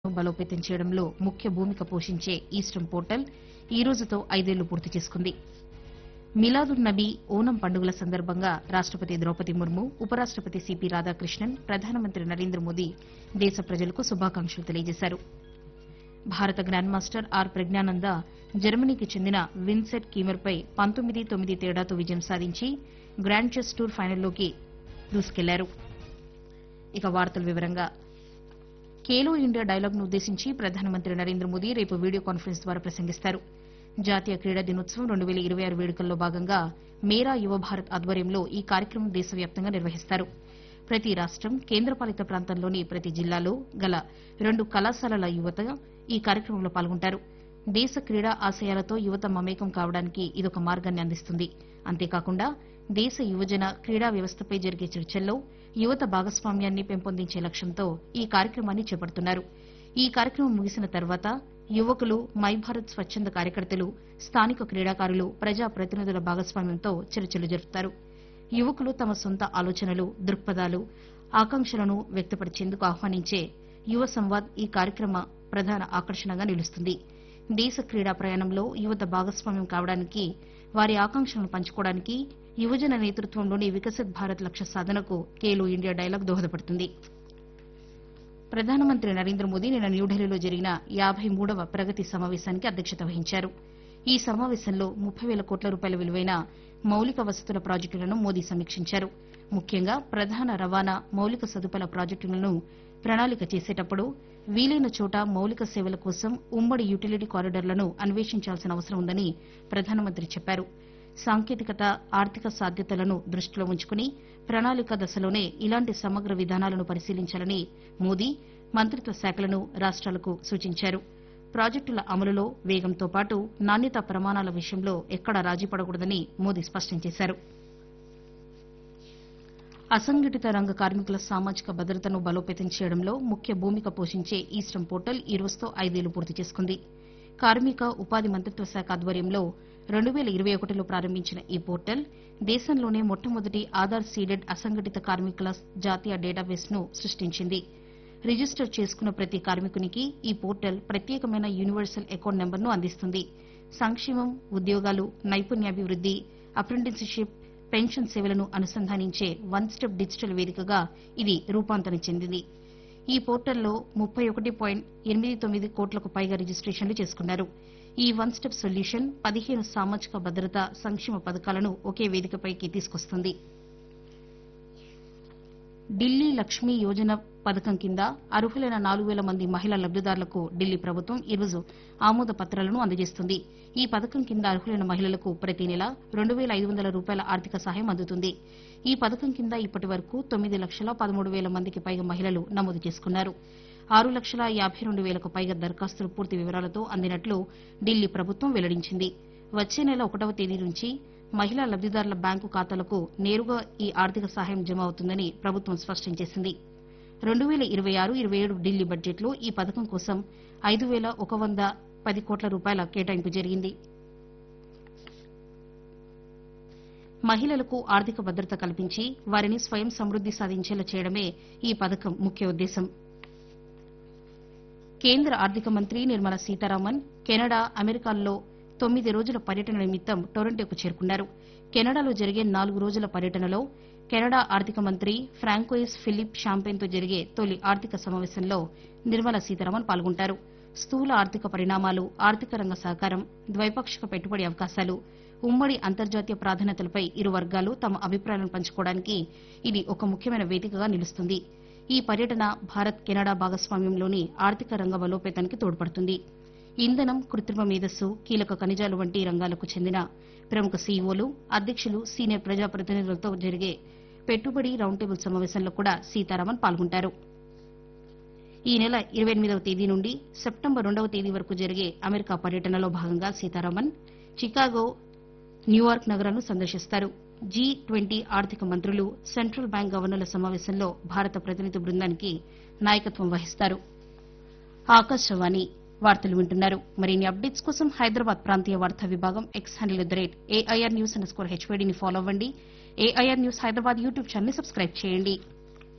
బలోపేతం చేయడంలో ముఖ్య భూమిక పోషించే ఈస్టర్న్ పోర్టల్ ఈ రోజుతో ఐదేళ్లు పూర్తి చేసుకుంది మిలాదున్ నబీ ఓనం పండుగల సందర్భంగా రాష్టపతి ద్రౌపది ముర్ము ఉపరాష్టపతి సిపి రాధాకృష్ణన్ ప్రధానమంత్రి నరేంద్ర మోదీ దేశ ప్రజలకు శుభాకాంక్షలు తెలియజేశారు భారత గ్రాండ్ మాస్టర్ ఆర్ ప్రజ్ఞానంద జర్మనీకి చెందిన విన్సెట్ కీమర్పై పంతొమ్మిది తొమ్మిది తేడాతో విజయం సాధించి గ్రాండ్ చెస్ టూర్ ఫైనల్లోకి దూసుకెళ్లారు ఇక వార్తల వివరంగా ఖేలో ఇండియా డైలాగ్ను ఉద్దేశించి ప్రధానమంత్రి నరేంద్ర మోదీ రేపు వీడియో కాన్ఫరెన్స్ ద్వారా ప్రసంగిస్తారు జాతీయ క్రీడా దినోత్సవం రెండు వేల ఇరవై ఆరు వేడుకల్లో భాగంగా మేరా యువ భారత్ ఆధ్వర్యంలో ఈ కార్యక్రమం దేశవ్యాప్తంగా నిర్వహిస్తారు ప్రతి రాష్టం కేంద్రపాలిత ప్రాంతంలోని ప్రతి జిల్లాలో గల రెండు కళాశాలల యువత ఈ కార్యక్రమంలో పాల్గొంటారు దేశ క్రీడా ఆశయాలతో యువత మమేకం కావడానికి ఇదొక మార్గాన్ని అందిస్తుంది అంతేకాకుండా దేశ యువజన క్రీడా వ్యవస్థపై జరిగే చర్చల్లో యువత భాగస్వామ్యాన్ని పెంపొందించే లక్ష్యంతో ఈ కార్యక్రమాన్ని చేపడుతున్నారు ఈ కార్యక్రమం ముగిసిన తర్వాత యువకులు మై భారత్ స్వచ్ఛంద కార్యకర్తలు స్థానిక క్రీడాకారులు ప్రజా ప్రతినిధుల భాగస్వామ్యంతో చర్చలు జరుపుతారు యువకులు తమ సొంత ఆలోచనలు దృక్పథాలు ఆకాంక్షలను వ్యక్తపరిచేందుకు ఆహ్వానించే యువ సంవాద్ ఈ కార్యక్రమ ప్రధాన ఆకర్షణగా నిలుస్తుంది దేశ క్రీడా ప్రయాణంలో యువత భాగస్వామ్యం కావడానికి వారి ఆకాంక్షలను పంచుకోవడానికి యువజన నేతృత్వంలోని వికసిత్ భారత్ లక్ష్య సాధనకు ఖేలో ఇండియా డైలాగ్ దోహదపడుతుంది ప్రధానమంత్రి నరేంద్ర మోదీ నిన్న న్యూఢిల్లీలో జరిగిన యాబై మూడవ ప్రగతి సమావేశానికి అధ్యక్షత వహించారు ఈ సమావేశంలో ముప్పై వేల కోట్ల రూపాయల విలువైన మౌలిక వసతుల ప్రాజెక్టులను మోదీ సమీక్షించారు ముఖ్యంగా ప్రధాన రవాణా మౌలిక సదుపాయాల ప్రాజెక్టులను ప్రణాళిక చేసేటప్పుడు వీలైన చోట మౌలిక సేవల కోసం ఉమ్మడి యుటిలిటీ కారిడార్లను అన్వేషించాల్సిన అవసరం ఉందని ప్రధానమంత్రి చెప్పారు సాంకేతికత ఆర్థిక సాధ్యతలను దృష్టిలో ఉంచుకుని ప్రణాళిక దశలోనే ఇలాంటి సమగ్ర విధానాలను పరిశీలించాలని మోదీ మంత్రిత్వ శాఖలను రాష్ట్రాలకు సూచించారు ప్రాజెక్టుల అమలులో వేగంతో పాటు నాణ్యత ప్రమాణాల విషయంలో ఎక్కడా రాజీ పడకూడదని మోదీ స్పష్టం చేశారు అసంఘటిత రంగ కార్మికుల సామాజిక భద్రతను బలోపేతం చేయడంలో ముఖ్య భూమిక పోషించే ఈస్టర్న్ పోర్టల్ ఈ రోజుతో ఐదేళ్లు పూర్తి చేసుకుంది కార్మిక ఉపాధి మంత్రిత్వ శాఖ ఆధ్వర్యంలో రెండు వేల ఇరవై ఒకటిలో ప్రారంభించిన ఈ పోర్టల్ దేశంలోనే మొట్టమొదటి ఆధార్ సీడెడ్ అసంఘటిత కార్మికుల జాతీయ డేటాబేస్ ను సృష్టించింది రిజిస్టర్ చేసుకున్న ప్రతి కార్మికునికి ఈ పోర్టల్ ప్రత్యేకమైన యూనివర్సల్ అకౌంట్ నెంబర్ను అందిస్తుంది సంక్షేమం ఉద్యోగాలు నైపుణ్యాభివృద్ది అప్రెంటిస్షిప్ పెన్షన్ సేవలను అనుసంధానించే వన్ స్టెప్ డిజిటల్ వేదికగా ఇది రూపాంతరం చెందింది ఈ పోర్టల్లో ముప్పై ఒకటి పాయింట్ ఎనిమిది తొమ్మిది కోట్లకు పైగా రిజిస్టేషన్లు చేసుకున్నారు ఈ వన్ స్టెప్ సొల్యూషన్ పదిహేను సామాజిక భద్రత సంక్షేమ పథకాలను ఒకే వేదికపైకి తీసుకొస్తుంది ఢిల్లీ లక్ష్మీ యోజన పథకం కింద అర్హులైన నాలుగు వేల మంది మహిళా లబ్దిదారులకు ఢిల్లీ ప్రభుత్వం ఈరోజు ఆమోద పత్రాలను అందజేస్తుంది ఈ పథకం కింద అర్హులైన మహిళలకు ప్రతి నెల రెండు వేల ఐదు వందల రూపాయల ఆర్థిక సహాయం అందుతుంది ఈ పథకం కింద ఇప్పటి వరకు తొమ్మిది లక్షల పదమూడు వేల మందికి పైగా మహిళలు నమోదు చేసుకున్నారు ఆరు లక్షల యాభై రెండు వేలకు పైగా దరఖాస్తులు పూర్తి వివరాలతో అందినట్లు ఢిల్లీ ప్రభుత్వం వెల్లడించింది వచ్చే నెల ఒకటవ తేదీ నుంచి మహిళా లబ్దిదారుల బ్యాంకు ఖాతాలకు నేరుగా ఈ ఆర్థిక సహాయం జమ అవుతుందని ప్రభుత్వం స్పష్టం చేసింది రెండు వేల ఇరవై ఆరు ఇరవై ఏడు ఢిల్లీ బడ్జెట్లో ఈ పథకం కోసం ఐదు వేల ఒక వంద పది కోట్ల రూపాయల కేటాయింపు జరిగింది మహిళలకు ఆర్థిక భద్రత కల్పించి వారిని స్వయం సమృద్ది సాధించేలా చేయడమే ఈ పథకం ముఖ్య ఉద్దేశం కేంద్ర ఆర్థిక మంత్రి నిర్మలా సీతారామన్ కెనడా అమెరికాల్లో తొమ్మిది రోజుల పర్యటన నిమిత్తం టొరంటోకు చేరుకున్నారు కెనడాలో జరిగే నాలుగు రోజుల పర్యటనలో కెనడా ఆర్థిక మంత్రి ఫ్రాంకోయిస్ ఫిలిప్ షాంపెన్తో జరిగే తొలి ఆర్థిక సమావేశంలో నిర్మలా సీతారామన్ పాల్గొంటారు స్థూల ఆర్థిక పరిణామాలు ఆర్థిక రంగ సహకారం ద్వైపాక్షిక పెట్టుబడి అవకాశాలు ఉమ్మడి అంతర్జాతీయ ప్రాధాన్యతలపై ఇరు వర్గాలు తమ అభిప్రాయాలను పంచుకోవడానికి ఇది ఒక ముఖ్యమైన వేదికగా నిలుస్తుంది ఈ పర్యటన భారత్ కెనడా భాగస్వామ్యంలోని ఆర్థిక రంగ బలోపేతానికి తోడ్పడుతుంది ఇంధనం కృత్రిమ మేధస్సు కీలక ఖనిజాలు వంటి రంగాలకు చెందిన ప్రముఖ సీఈఓలు అధ్యక్షులు సీనియర్ ప్రజాప్రతినిధులతో జరిగే పెట్టుబడి రౌండ్ టేబుల్ సమావేశంలో కూడా సీతారామన్ పాల్గొంటారు ఈ నెల ఇరవై ఎనిమిదవ తేదీ నుండి సెప్టెంబర్ రెండవ తేదీ వరకు జరిగే అమెరికా పర్యటనలో భాగంగా సీతారామన్ చికాగో న్యూయార్క్ నగరాలను సందర్శిస్తారు జీ ట్వంటీ ఆర్థిక మంత్రులు సెంట్రల్ బ్యాంక్ గవర్నర్ల సమావేశంలో భారత ప్రతినిధి బృందానికి నాయకత్వం వహిస్తారు ఆకాశవాణి వార్తలు వింటున్నారు మరిన్ని అప్డేట్స్ కోసం హైదరాబాద్ ప్రాంతీయ వార్తా విభాగం X handle at the rate AIR news underscore హెచ్వైడీని ఫాలో అవ్వండి AIR news Hyderabad YouTube channel subscribe చేయండి